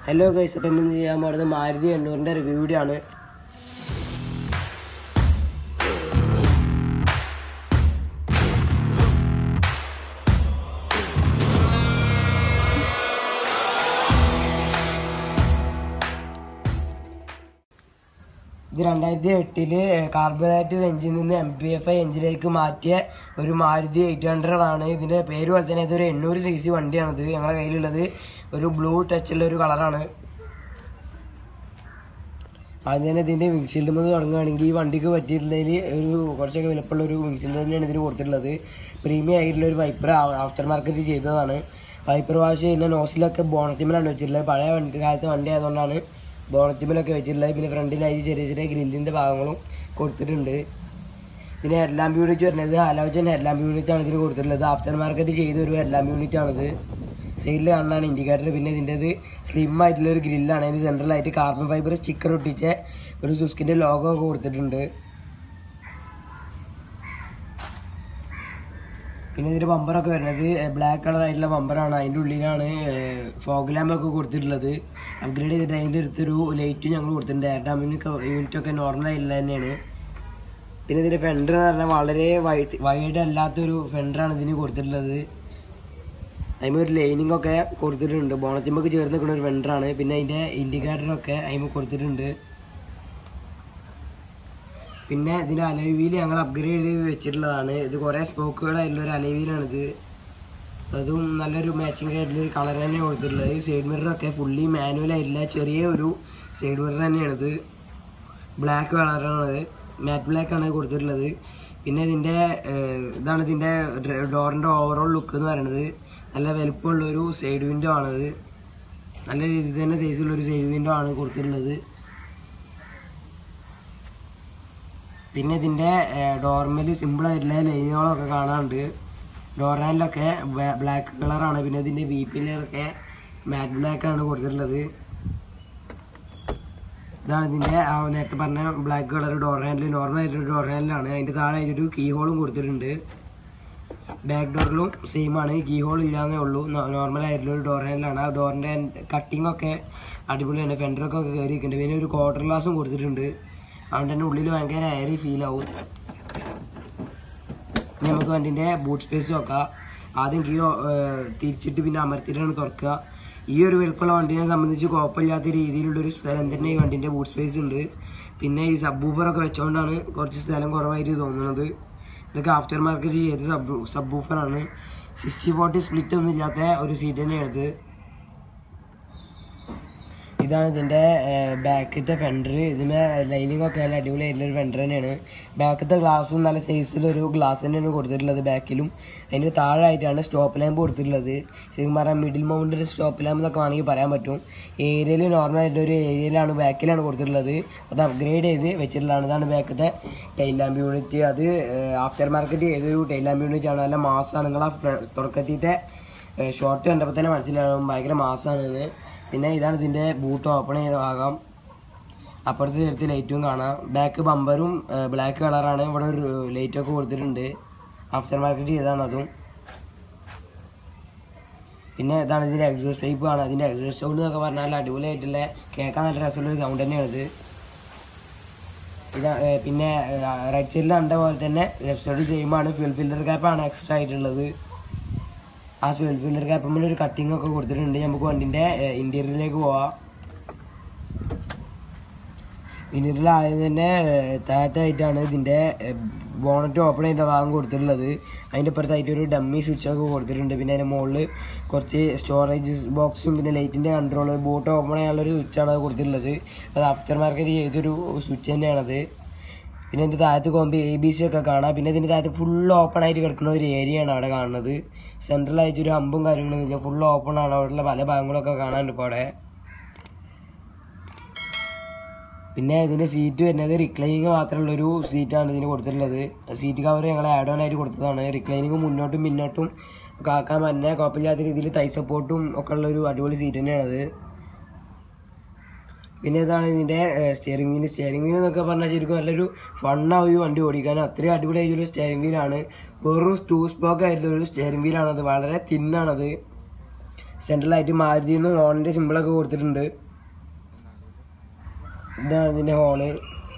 hello guys അപ്പം ഇന്ന് ചെയ്യാൻ പോകുന്നത് മാരുതി എണ്ണൂറിൻ്റെ റിവ്യൂ വീഡിയോ ആണ് ഇത് രണ്ടായിരത്തി എട്ടില് കാർബറേറ്റർ എഞ്ചിനിൽ നിന്ന് എം പി എഫ് ഐ എഞ്ചിനിലേക്ക് മാറ്റിയ ഒരു മാരുതി എയ്റ്റ് ഹൺഡ്രഡ് ആണ് ഇതിൻ്റെ പേര് പോലെ തന്നെ ഇതൊരു എണ്ണൂറ് സി സി വണ്ടിയാണിത് ഞങ്ങളുടെ കയ്യിലുള്ളത് ഒരു ബ്ലൂ ടച്ചുള്ള ഒരു കളറാണ് ആദ്യം തന്നെ ഇതിൻ്റെ വിൻഷീൽഡ് മുതൽ തുടങ്ങുകയാണെങ്കിൽ ഈ വണ്ടിക്ക് പറ്റിയിട്ടുള്ളതിൽ ഒരു കുറച്ചൊക്കെ വിലപ്പുള്ള ഒരു വിൻഷീൽഡ് തന്നെയാണ് ഇതിന് കൊടുത്തിട്ടുള്ളത് പ്രീമിയം ആയിട്ടുള്ള ഒരു വൈപ്പർ ആഫ്റ്റർ മാർക്കറ്റ് ചെയ്തതാണ് വൈപ്പർ വാഷ് ചെയ്യുന്ന നോസിലൊക്കെ ബോണറ്റിമലാണ് വെച്ചിട്ടുള്ളത് പഴയ വണ്ടി കാലത്തെ വണ്ടി ആയതുകൊണ്ടാണ് ബോണറ്റിമലൊക്കെ വെച്ചിട്ടുള്ളത് പിന്നെ ഫ്രണ്ടിലായി ചെറിയ ചെറിയ ഗ്രില്ലിൻ്റെ ഭാഗങ്ങളും കൊടുത്തിട്ടുണ്ട് ഇതിന് ഹെഡ്ലാമ്പ് യൂണിറ്റ് വരുന്നത് ഹലോജൻ ഹെഡ്ലാമ്പ് യൂണിറ്റ് ആണ് ഇതിന് കൊടുത്തിട്ടുള്ളത് ആഫ്റ്റർ മാർക്കറ്റ് ചെയ്ത ഒരു ഹെഡ്ലാമ്പ് യൂണിറ്റ് ആണിത് സൈഡിൽ കാണാനാണ് ഇൻഡിക്കേറ്റർ പിന്നെ ഇതിൻ്റെത് സ്ലിം ആയിട്ടുള്ള ഒരു ഗ്രില്ലാണ് അതിന് സെൻട്രലായിട്ട് കാർബൺ ഫൈബർ സ്റ്റിക്കർ ഒട്ടിച്ച ഒരു സുസ്കിൻ്റെ ലോഗോ ഒക്കെ കൊടുത്തിട്ടുണ്ട് പിന്നെ ഇതിൻ്റെ ബമ്പറൊക്കെ വരുന്നത് ബ്ലാക്ക് കളർ ആയിട്ടുള്ള ബമ്പറാണ് അതിൻ്റെ ഉള്ളിലാണ് ഫോഗ് ലാമ്പ് ഒക്കെ കൊടുത്തിട്ടുള്ളത് അപ്ഗ്രേഡ് ചെയ്തിട്ട് അതിൻ്റെ അടുത്തൊരു ലൈറ്റും ഞങ്ങൾ കൊടുത്തിട്ടുണ്ട് എയർ ഡാമിനൊക്കെ യൂണിറ്റ് ഒക്കെ നോർമൽ ആയിട്ടുള്ള തന്നെയാണ് പിന്നെ ഇതിൻ്റെ ഫെൻഡർ എന്ന് പറഞ്ഞാൽ വളരെ വൈഡ് വൈഡ് അല്ലാത്തൊരു ഫെൻഡറാണ് ഇതിന് കൊടുത്തിട്ടുള്ളത് അതിന് ഒരു ലൈനിങ് ഒക്കെ കൊടുത്തിട്ടുണ്ട് ബോണറ്റിമ്പൊക്കെ ചേർന്ന് നിൽക്കുന്ന ഒരു ഫെൻഡറാണ് പിന്നെ അതിൻ്റെ ഇൻഡിക്കേറ്ററൊക്കെ അതിന് കൊടുത്തിട്ടുണ്ട് പിന്നെ ഇതിൻ്റെ അലവിയിൽ ഞങ്ങൾ അപ്ഗ്രേഡ് ചെയ്ത് വെച്ചിട്ടുള്ളതാണ് ഇത് കുറേ സ്പോക്കുകളായിട്ടുള്ള ഒരു അലവിയിലാണിത് അതും നല്ലൊരു മാച്ചിങ് ആയിട്ടുള്ള ഒരു കളർ തന്നെ കൊടുത്തിട്ടുള്ളത് സൈഡ് മിററൊക്കെ ഫുള്ളി മാനുവൽ ആയിട്ടുള്ള ചെറിയ ഒരു സൈഡ് മിറർ തന്നെയാണിത് ബ്ലാക്ക് കളറാണത് മാറ്റ് ബ്ലാക്ക് ആണ് കൊടുത്തിട്ടുള്ളത് പിന്നെ ഇതിൻ്റെ ഏഹ്, ഇതാണ് ഇതിൻ്റെ ഡോറിൻ്റെ ഓവറോൾ ലുക്ക് എന്ന് പറയുന്നത് നല്ല വലുപ്പമുള്ള ഒരു സൈഡ് വിൻഡോ ആണത് നല്ല രീതിയിൽ തന്നെ സൈസുള്ള ഒരു സൈഡ് വിൻഡോ ആണ് കൊടുത്തിട്ടുള്ളത് പിന്നെ ഇതിൻ്റെ ഡോർമൽ സിമ്പിൾ ആയിട്ടുള്ള ലൈനുകളൊക്കെ കാണാനുണ്ട് ഡോർ ഹാൻഡിലൊക്കെ ബ്ലാക്ക് കളറാണ് പിന്നെ ഇതിൻ്റെ ബി പിന്നൊക്കെ മാറ്റ് ബ്ലാക്ക് ആണ് കൊടുത്തിട്ടുള്ളത് ഇതാണ് ഇതിൻ്റെ ആ നേരത്തെ പറഞ്ഞ black colour door handle normal ആയിട്ടൊരു ഡോർ ഹാൻഡിലാണ് അതിൻ്റെ താഴെ ഒരു കീ ഹോളും കൊടുത്തിട്ടുണ്ട് ബാക്ക് ഡോറിലും സെയിം ആണ് കീ ഹോൾ ഇല്ലാന്നേ ഉള്ളൂ നോർമൽ ആയിട്ടുള്ള ഒരു ഡോർ ഹാൻഡിലാണ് ആ ഡോറിൻ്റെ കട്ടിംഗ് ഒക്കെ അടിപൊളിയാണ് ഫെൻഡറൊക്കെ കയറിയിട്ടുണ്ട് പിന്നെ ഒരു ക്വാർട്ടർ ഗ്ലാസും കൊടുത്തിട്ടുണ്ട് അതുകൊണ്ട് തന്നെ ഉള്ളിൽ ഭയങ്കര എയറി ഫീൽ ആവും ഇനി നമുക്ക് വണ്ടിൻ്റെ ബൂട്ട് സ്പേസ് നോക്കാം ആദ്യം കീ തിരിച്ചിട്ട് പിന്നെ അമർത്തിയിട്ടാണ് തുറക്കുക ഈ ഒരു വലുപ്പമുള്ള വണ്ടിനെ സംബന്ധിച്ച് കുഴപ്പമില്ലാത്ത രീതിയിലുള്ളൊരു സ്ഥലം തന്നെ ഈ വണ്ടിൻ്റെ ബൂട്ട് സ്പേസ് ഉണ്ട് പിന്നെ ഈ സബ് ഒക്കെ വെച്ചുകൊണ്ടാണ് കുറച്ച് സ്ഥലം കുറവായിട്ട് തോന്നുന്നത് ഇതൊക്കെ ആഫ്റ്റർ മാർക്കറ്റ് ചെയ്ത സബ് സബ് ബൂഫറാണ് സിക്സ്റ്റി ഫോർട്ടി സ്പ്ലിറ്റ് ഒന്നും ഇല്ലാത്ത ഒരു സീറ്റ് തന്നെയാണ് ഇത് ഇതാണ് ഇതിൻ്റെ ബാക്കത്തെ ഫെൻഡർ ഇതിന് ലൈനിങ് ഒക്കെ നല്ല അടിപൊളിയായിട്ടുള്ള ഒരു ഫെൻഡർ തന്നെയാണ് ബാക്കത്തെ ഗ്ലാസ്സും നല്ല സൈസിലൊരു ഗ്ലാസ് തന്നെയാണ് കൊടുത്തിട്ടുള്ളത് ബാക്കിലും അതിൻ്റെ താഴെയായിട്ടാണ് സ്റ്റോപ്പ് ലാമ്പ് കൊടുത്തിട്ടുള്ളത് ശരിക്കും പറഞ്ഞാൽ മിഡിൽ മൗണ്ടിൽ സ്റ്റോപ്പ് ലാമ്പ് എന്നൊക്കെ വേണമെങ്കിൽ പറയാൻ പറ്റും ഏരിയയിൽ നോർമൽ ആയിട്ടുള്ള ഒരു ഏരിയയിലാണ് ബാക്കിലാണ് കൊടുത്തിട്ടുള്ളത് അത് അപ്ഗ്രേഡ് ചെയ്ത് വെച്ചിട്ടുള്ളതാണ് ഇതാണ് ബാക്കത്തെ ടൈൽ ലാമ്പ് യൂണിറ്റ് അത് ആഫ്റ്റർ മാർക്കറ്റ് ചെയ്തൊരു ടൈൽ ലാമ്പ് യൂണിറ്റ് ആണ് നല്ല മാസമാണ് നിങ്ങൾ ആ തുടക്കത്തിത്തെ ഷോർട്ട് കണ്ടപ്പോൾ തന്നെ മനസ്സിലാവും ഭയങ്കര മാസമാണ് പിന്നെ ഇതാണ് ഇതിൻ്റെ ബൂട്ട് ഓപ്പൺ ചെയ്യുന്ന ഭാഗം അപ്പുറത്തെ ചേർത്ത് ലൈറ്റും കാണാം ബാക്ക് ബമ്പറും ബ്ലാക്ക് കളറാണ് ഇവിടെ ഒരു ലൈറ്റൊക്കെ കൊടുത്തിട്ടുണ്ട് ആഫ്റ്റർ മാർക്കറ്റ് ചെയ്താണ് അതും പിന്നെ ഇതാണ് ഇതിൻ്റെ എക്സോസ്റ്റ് പൈപ്പ് ആണ് അതിൻ്റെ എക്സോസ്റ്റ് സൗണ്ട് എന്നൊക്കെ പറഞ്ഞാൽ അടിപൊളിയായിട്ടുള്ള കേൾക്കാൻ നല്ല രസമുള്ള ഒരു സൗണ്ട് തന്നെയാണ് ഇത് ഇതാ ഏ, പിന്നെ റൈറ്റ് സൈഡിൽ കണ്ട പോലെ തന്നെ ലെഫ്റ്റ് സൈഡ് സെയിം ആണ് ഫ്യൂൽ ഫിൽറ്റർ ക്യാപ്പാണ് എക്സ്ട്രാ ആയിട്ടുള്ളത് ആ ഫ്യൂൽ ഫിൽറ്റർ ക്യാപ്പിൽ ഒരു കട്ടിംഗ് ഒക്കെ കൊടുത്തിട്ടുണ്ട് നമുക്ക് വണ്ടിൻ്റെ ഇൻറ്റീരിയറിലേക്ക് പോവാം ഇൻറ്റീരിയറിൽ ആദ്യം തന്നെ താഴത്തായിട്ടാണ് ഇതിൻ്റെ ബോണറ്റ് ഓപ്പൺ ചെയ്ത ഭാഗം കൊടുത്തിട്ടുള്ളത് അതിൻ്റെ അപ്പുറത്തായിട്ട് ഒരു ഡമ്മി സ്വിച്ച് ഒക്കെ കൊടുത്തിട്ടുണ്ട് പിന്നെ അതിൻ്റെ മുകളിൽ കുറച്ച് സ്റ്റോറേജ് ബോക്സും പിന്നെ ലൈറ്റിൻ്റെ കൺട്രോൾ ബോട്ട് ഓപ്പൺ ചെയ്യാനുള്ളൊരു സ്വിച്ചാണ് അത് കൊടുത്തിട്ടുള്ളത് അത് ആഫ്റ്റർ മാർക്കറ്റ് ചെയ്തൊരു സ്വിച്ച് തന്നെയാണത് പിന്നെ ഇതിൻ്റെ താഴത്ത് പോകുമ്പോൾ എ ബി സി ഒക്കെ കാണാം പിന്നെ ഇതിൻ്റെ താഴത്ത് ഫുൾ ഓപ്പൺ ആയിട്ട് കിടക്കുന്ന ഒരു ഏരിയയാണ് അവിടെ കാണുന്നത് സെൻട്രലായിട്ട് ഒരു ഹമ്പും കാര്യങ്ങളൊന്നും ഇല്ല ഫുൾ ഓപ്പൺ ആണ് അവിടെയുള്ള പല ഭാഗങ്ങളൊക്കെ കാണാനുണ്ട് ഇപ്പോൾ അവിടെ പിന്നെ ഇതിൻ്റെ സീറ്റ് വരുന്നത് റിക്ലൈനിങ് മാത്രമുള്ള ഒരു സീറ്റാണ് ഇതിന് കൊടുത്തിട്ടുള്ളത് സീറ്റ് കവർ ഞങ്ങൾ ആഡ് ഓൺ ആയിട്ട് കൊടുത്തതാണ് റിക്ലൈനിങ് മുന്നോട്ടും പിന്നോട്ടും ഒക്കെ ആക്കാൻ തന്നെ കുഴപ്പമില്ലാത്ത രീതിയിൽ തൈ സപ്പോർട്ടും ഒക്കെ ഉള്ള ഒരു അടിപൊളി സീറ്റ് തന്നെയാണത് പിന്നെ ഇതാണ് ഇതിൻ്റെ സ്റ്റിയറിംഗ് വീൽ സ്റ്റിയറിംഗ് വീൽ എന്നൊക്കെ പറഞ്ഞാൽ ശരിക്കും നല്ലൊരു ഫണ്ണാവും ഈ വണ്ടി ഓടിക്കാൻ അത്രയും അടിപൊളിയായിട്ടൊരു സ്റ്റിയറിംഗ് വീലാണ് വെറും ടൂ സ്പോക്ക് ആയിട്ടുള്ള ഒരു സ്റ്റിയറിംഗ് വീലാണത് വളരെ തിന്നാണത് സെൻട്രലായിട്ട് മാരുതിന്ന് ഹോണിൻ്റെ സിമ്പിളൊക്കെ കൊടുത്തിട്ടുണ്ട് ഇതാണ് ഇതിൻ്റെ ഹോണ്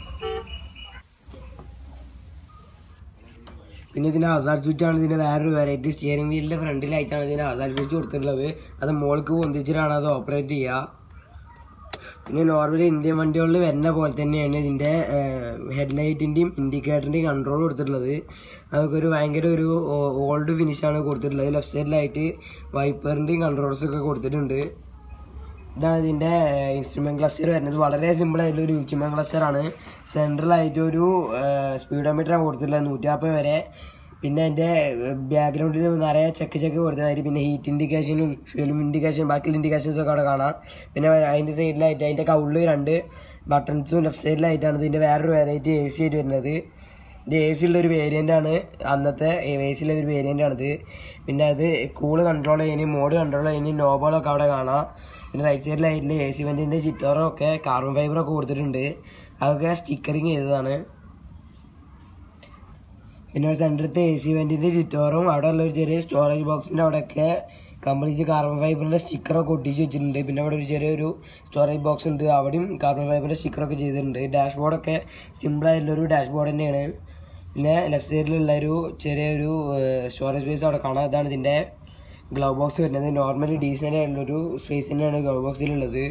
പിന്നെ ഇതിൻ്റെ ഹസാർഡ് സ്വിച്ച് ആണ് ഇതിൻ്റെ വേറൊരു വെറൈറ്റി സ്റ്റിയറിംഗ് വീലിൻ്റെ ഫ്രണ്ടിലായിട്ടാണ് ഇതിൻ്റെ ഹസാർഡ് സ്വിച്ച് കൊടുത്തിട്ടുള്ളത് അത് മോൾക്ക് പൊന്തിച്ചിട്ടാണ് അത് ഓപ്പറേറ്റ് ചെയ്യുക പിന്നെ നോർമലി ഇന്ത്യൻ വണ്ടികളിൽ വരുന്ന പോലെ തന്നെയാണ് ഇതിൻ്റെ ഹെഡ്ലൈറ്റിൻ്റെയും ഇൻഡിക്കേറ്ററിൻ്റെയും കൺട്രോൾ കൊടുത്തിട്ടുള്ളത് അതൊക്കെ ഒരു ഭയങ്കര ഒരു ഓൾഡ് ഫിനിഷാണ് കൊടുത്തിട്ടുള്ളത് ലെഫ്റ്റ് സൈഡിലായിട്ട് വൈപ്പറിൻ്റെയും കൺട്രോൾസ് ഒക്കെ കൊടുത്തിട്ടുണ്ട് ഇതാണ് ഇതിൻ്റെ ഇൻസ്ട്രുമെൻറ്റ് ക്ലസ്റ്റർ വരുന്നത് വളരെ സിമ്പിൾ ആയിട്ടുള്ള ഒരു ഇൻസ്ട്രുമെൻറ്റ് ക്ലസ്റ്റർ ആണ് സെൻട്രലായിട്ട് ഒരു സ്പീഡോമീറ്ററാണ് കൊടുത്തിട്ടുള്ളത് നൂറ്റാപ്പത് വരെ പിന്നെ അതിൻ്റെ ബാക്ക്ഗ്രൗണ്ടിൽ നിറയെ ചെക്ക് ചെക്ക് കൊടുത്തതായിട്ട് പിന്നെ ഹീറ്റ് ഇൻഡിക്കേഷനും ഫ്യൂലും ഇൻഡിക്കേഷൻ ബാക്കിയുള്ള ഇൻഡിക്കേഷൻസ് ഒക്കെ അവിടെ കാണാം പിന്നെ അതിൻ്റെ സൈഡിലായിട്ട് അതിൻ്റെ കൗളിൽ രണ്ട് ബട്ടൺസും ലെഫ്റ്റ് സൈഡിലായിട്ടാണ് ഇതിൻ്റെ വേറൊരു വെറൈറ്റി എ സി ആയിട്ട് വരുന്നത് ഇത് എ സിയുള്ള ഒരു വേരിയൻ്റ് ആണ് അന്നത്തെ എ സിയിലെ ഒരു വേരിയൻ്റ് ആണിത് പിന്നെ അത് കൂള് കൺട്രോൾ ചെയ്യാനും മോഡ് കൺട്രോൾ ചെയ്യാനും നോബോളൊക്കെ അവിടെ കാണാം പിന്നെ റൈറ്റ് സൈഡിലായിട്ട് എ സി വെൻറ്റിൻ്റെ ചിറ്റോറും ഒക്കെ കാർബൺ ഫൈബറൊക്കെ കൊടുത്തിട്ടുണ്ട് അതൊക്കെ സ്റ്റിക്കറിങ് ചെയ്തതാണ് പിന്നെ സെൻറ്ററത്തെ എ സി വെൻറ്റിൻ്റെ ചുറ്റോറും അവിടെ ഉള്ള ഒരു ചെറിയ സ്റ്റോറേജ് ബോക്സിൻ്റെ അവിടെയൊക്കെ കംപ്ലീറ്റ് കാർബൺ ഫൈബറിൻ്റെ സ്റ്റിക്കറൊക്കെ ഒട്ടിച്ച് വെച്ചിട്ടുണ്ട് പിന്നെ അവിടെ ഒരു ചെറിയൊരു സ്റ്റോറേജ് ബോക്സ് ഉണ്ട് അവിടെയും കാർബൺ ഫൈബറിൻ്റെ സ്റ്റിക്കറൊക്കെ ചെയ്തിട്ടുണ്ട് ഡാഷ്ബോർഡൊക്കെ സിമ്പിളായിട്ടുള്ളൊരു ഡാഷ്ബോർഡ് തന്നെയാണ് പിന്നെ ലെഫ്റ്റ് സൈഡിലുള്ള ഒരു ചെറിയൊരു സ്റ്റോറേജ് സ്പേസ് അവിടെ കാണാം ഇതാണ് ഇതിൻ്റെ ഗ്ലൗ ബോക്സ് വരുന്നത് നോർമലി ഡീസൻ്റ് ആയിട്ടുള്ളൊരു സ്പേസ് തന്നെയാണ് ഗ്ലൗ ബോക്സിലുള്ളത്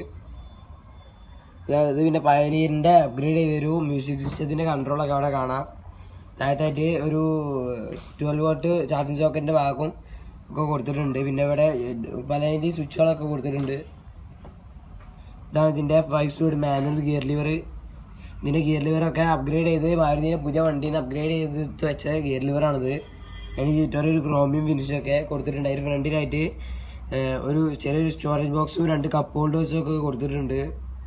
ഇത് പിന്നെ പയനീറിൻ്റെ അപ്ഗ്രേഡ് ചെയ്തൊരു മ്യൂസിക് സിസ്റ്റത്തിൻ്റെ കൺട്രോളൊക്കെ അവിടെ കാണാം താഴത്തായിട്ട് ഒരു ട്വൽവ് വോട്ട് ചാർജിങ് സോക്കറ്റിൻ്റെ ഭാഗം ഒക്കെ കൊടുത്തിട്ടുണ്ട് പിന്നെ ഇവിടെ പല സ്വിച്ചുകളൊക്കെ കൊടുത്തിട്ടുണ്ട് ഇതാണ് ഇതിൻ്റെ five speed manual gear lever ഇതിൻ്റെ ഗിയർ ലിവറൊക്കെ അപ്ഗ്രേഡ് ചെയ്ത് മാരുതിൻ്റെ പുതിയ വണ്ടിയിൽ നിന്ന് അപ്ഗ്രേഡ് ചെയ്ത് വെച്ച ഗിയർ ലിവറാണിത് അതിന് ചുറ്റോടെ ഒരു ക്രോമിയം ഫിനിഷൊക്കെ കൊടുത്തിട്ടുണ്ട് അതിന് ഫ്രണ്ടിലായിട്ട് ഒരു ചെറിയൊരു സ്റ്റോറേജ് ബോക്സും രണ്ട് കപ്പ് ഹോൾഡേഴ്സും ഒക്കെ കൊടുത്തിട്ടുണ്ട്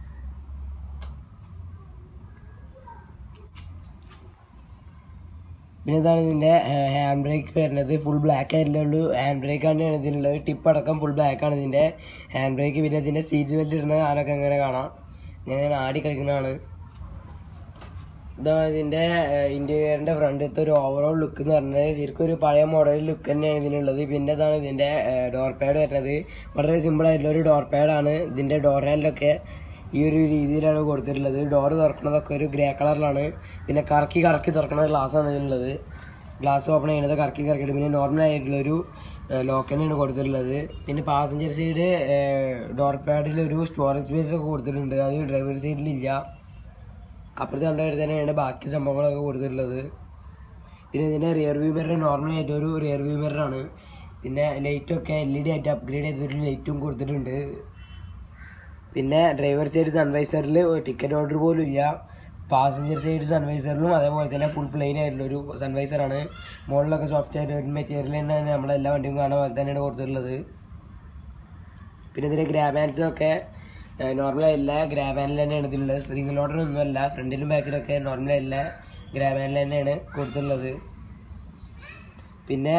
പിന്നെ ഇതാണ് ഇതിൻ്റെ ഹാൻഡ് ബ്രേക്ക് വരുന്നത് ഫുൾ ബ്ലാക്ക് ആയിട്ടുള്ള ഹാൻഡ് ബ്രേക്ക് തന്നെയാണ് ഇതിനുള്ളത് ടിപ്പ് അടക്കം ഫുൾ ബ്ലാക്ക് ആണ് ഇതിൻ്റെ ഹാൻഡ് ബ്രേക്ക് പിന്നെ ഇതിൻ്റെ സീറ്റ് ബെൽറ്റ് ഇടുന്ന ആരൊക്കെ അങ്ങനെ കാണാം ഇങ്ങനെ ആടി കളിക്കുന്നതാണ് ഇതാണ് ഇതിൻ്റെ ഇൻറ്റീരിയറിൻ്റെ ഫ്രണ്ടിലത്തെ ഒരു ഓവറോൾ ലുക്ക് എന്ന് പറഞ്ഞാൽ ശരിക്കും ഒരു പഴയ മോഡൽ ലുക്ക് തന്നെയാണ് ഇതിനുള്ളത് പിന്നെ ഇതാണ് ഇതിൻ്റെ ഡോർ പാഡ് വരുന്നത് വളരെ സിമ്പിൾ ആയിട്ടുള്ള ഒരു ഡോർ പാഡാണ് ഇതിൻ്റെ ഡോർ ഹാൻഡിലൊക്കെ ഈ ഒരു രീതിയിലാണ് കൊടുത്തിട്ടുള്ളത് ഡോർ തുറക്കുന്നതൊക്കെ ഒരു ഗ്രേ കളറിലാണ് പിന്നെ കറക്കി കറക്കി തുറക്കുന്ന ഗ്ലാസ്സാണ് ഇതിനുള്ളത് ഗ്ലാസ് ഓപ്പൺ ചെയ്യുന്നത് കറക്കി കറക്കിയിട്ട് പിന്നെ നോർമൽ ആയിട്ടുള്ളൊരു ലോക്ക് തന്നെയാണ് കൊടുത്തിട്ടുള്ളത് പിന്നെ പാസഞ്ചർ സൈഡ് ഡോർ പാഡിൽ ഒരു സ്റ്റോറേജ് സ്പേസ് ഒക്കെ കൊടുത്തിട്ടുണ്ട് അത് ഡ്രൈവർ സൈഡിലില്ല അപ്പുറത്ത് കണ്ടവർ തന്നെയാണ് ബാക്കി സംഭവങ്ങളൊക്കെ കൊടുത്തിട്ടുള്ളത് പിന്നെ ഇതിൻ്റെ റിയർ വ്യൂ മിറർ നോർമൽ ആയിട്ട് ഒരു റിയർ വ്യൂ മിററാണ് പിന്നെ ലൈറ്റൊക്കെ എൽ ഇ ഡി ആയിട്ട് അപ്ഗ്രേഡ് ചെയ്തിട്ട് ലൈറ്റും കൊടുത്തിട്ടുണ്ട് പിന്നെ ഡ്രൈവർ സൈഡ് സൺവൈസറിൽ ടിക്കറ്റ് ഓർഡർ പോലും ഇല്ല പാസഞ്ചർ സൈഡ് സൺവൈസറിലും അതേപോലെ തന്നെ ഫുൾ പ്ലെയിൻ ആയിട്ടുള്ള ഒരു സൺവൈസറാണ് മുകളിലൊക്കെ സോഫ്റ്റ് ആയിട്ട് ഒരു മെറ്റീരിയൽ തന്നെയാണ് നമ്മളെല്ലാ വണ്ടിയും കാണാൻ പോലെ തന്നെയാണ് കൊടുത്തിട്ടുള്ളത് പിന്നെ ഇതിൻ്റെ ഗ്രാബാൻസും ഒക്കെ നോർമൽ അല്ല ഗ്രാബാനിൽ തന്നെയാണ് ഇതിലുള്ളത് സ്പ്രിംഗ് ലോഡറൊന്നും അല്ല ഫ്രണ്ടിലും ബാക്കിലൊക്കെ നോർമൽ അല്ല ഗ്രാബാനിൽ തന്നെയാണ് കൊടുത്തിട്ടുള്ളത് പിന്നെ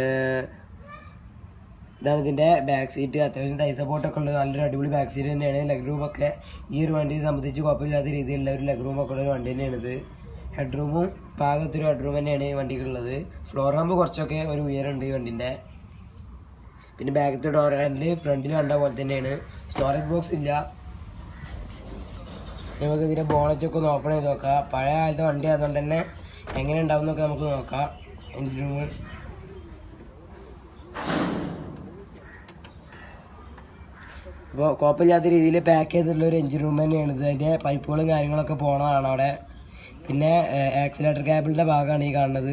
ഇതാണ് ഇതിൻ്റെ ബാക്ക് സീറ്റ് അത്യാവശ്യം തൈ സപ്പോർട്ടൊക്കെ ഉള്ളത് നല്ലൊരു അടിപൊളി ബാക്ക് സീറ്റ് തന്നെയാണ് ലെഗ് റൂമൊക്കെ ഈ ഒരു വണ്ടിയെ സംബന്ധിച്ച് കുഴപ്പമില്ലാത്ത രീതിയിലുള്ള ഒരു ലെഗ് റൂമൊക്കെ ഉള്ള ഒരു വണ്ടി തന്നെയാണിത് ഹെഡ് റൂമും പാകത്തൊരു ഹെഡ് റൂം തന്നെയാണ് ഈ വണ്ടിക്കുള്ളത് ഫ്ലോർ റാമ്പ് കുറച്ചൊക്കെ ഒരു ഉയരമുണ്ട് ഈ വണ്ടിൻ്റെ പിന്നെ ബാക്കത്തെ ഡോർ ഹാൻഡിൽ ഫ്രണ്ടിൽ കണ്ട പോലെ തന്നെയാണ് സ്റ്റോറേജ് ബോക്സ് ഇല്ല നമുക്ക് ഇതിൻ്റെ ബോണറ്റൊക്കെ ഒന്ന് ഓപ്പൺ ചെയ്ത് നോക്കാം പഴയ കാലത്തെ വണ്ടി ആയതുകൊണ്ട് തന്നെ എങ്ങനെ ഉണ്ടാവും എന്നൊക്കെ നമുക്ക് നോക്കാം എഞ്ചിൻ റൂം അപ്പോൾ കുഴപ്പമില്ലാത്ത രീതിയിൽ പാക്ക് ചെയ്തിട്ടുള്ള ഒരു എഞ്ചിൻ റൂം തന്നെയാണ് ഇത് അതിൻ്റെ പൈപ്പുകളും കാര്യങ്ങളൊക്കെ പോകണതാണ് അവിടെ പിന്നെ ആക്സിലേറ്റർ കേബിളിൻ്റെ ഭാഗമാണ് ഈ കാണുന്നത്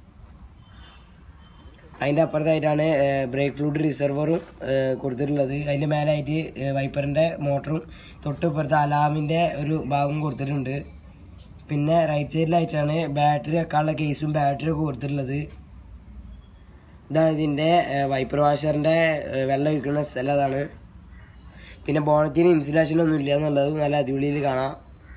അതിൻ്റെ അപ്പുറത്തായിട്ടാണ് ബ്രേക്ക് ഫ്ലൂഡ് റിസർവറും കൊടുത്തിട്ടുള്ളത് അതിൻ്റെ മേലായിട്ട് വൈപ്പറിൻ്റെ മോട്ടറും തൊട്ടിപ്പുറത്ത് അലാമിൻ്റെ ഒരു ഭാഗം കൊടുത്തിട്ടുണ്ട് പിന്നെ റൈറ്റ് സൈഡിലായിട്ടാണ് ബാറ്ററി വെക്കാനുള്ള കേസും ബാറ്ററി ഒക്കെ കൊടുത്തിട്ടുള്ളത് ഇതാണ് ഇതിൻ്റെ വൈപ്പർ വാഷറിൻ്റെ വെള്ളം ഒഴിക്കുന്ന സ്ഥലം അതാണ് പിന്നെ ബോണറ്റിന് ഇൻസുലേഷൻ ഒന്നും ഇല്ല എന്നുള്ളത് നല്ല അടിപൊളിയിൽ കാണാം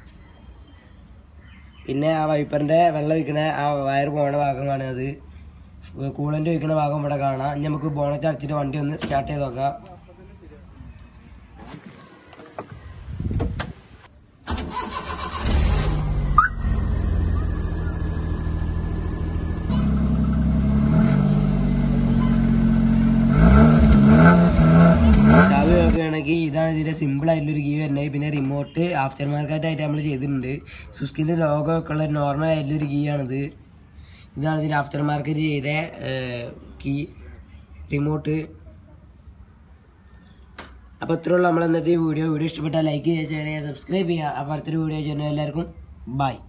പിന്നെ ആ വൈപ്പറിൻ്റെ വെള്ളം ഒഴിക്കുന്ന ആ വയർ പോണ ഭാഗം കാണുന്നത് കൂളൻ്റ് ഒഴിക്കുന്ന ഭാഗം ഇവിടെ കാണാം ഇനി നമുക്ക് ബോണറ്റ് അടച്ചിട്ട് വണ്ടി ഒന്ന് സ്റ്റാർട്ട് ചെയ്ത് നോക്കാം ഇതിൻ്റെ സിമ്പിൾ ആയിട്ടുള്ളൊരു കീ വരുന്നത് പിന്നെ റിമോട്ട് ആഫ്റ്റർ മാർക്കറ്റ് ആയിട്ട് നമ്മൾ ചെയ്തിട്ടുണ്ട് സുസ്കിൻ്റെ ലോഗോ ഒക്കെ ഉള്ള നോർമൽ ആയിട്ടുള്ളൊരു കീ ആണിത് ഇതാണ് ഇതിൻ്റെ ആഫ്റ്റർ മാർക്കറ്റ് ചെയ്ത കീ റിമോട്ട് അപ്പോൾ ഇത്രയുള്ള നമ്മൾ ഇന്നത്തെ വീഡിയോ വീഡിയോ ഇഷ്ടപ്പെട്ടാൽ ലൈക്ക് ചെയ്യുക ഷെയർ ചെയ്യുക സബ്സ്ക്രൈബ് ചെയ്യുക അപ്പോൾ അടുത്തൊരു വീഡിയോ ചെയ്യുന്ന എല്ലാവർക്കും ബൈ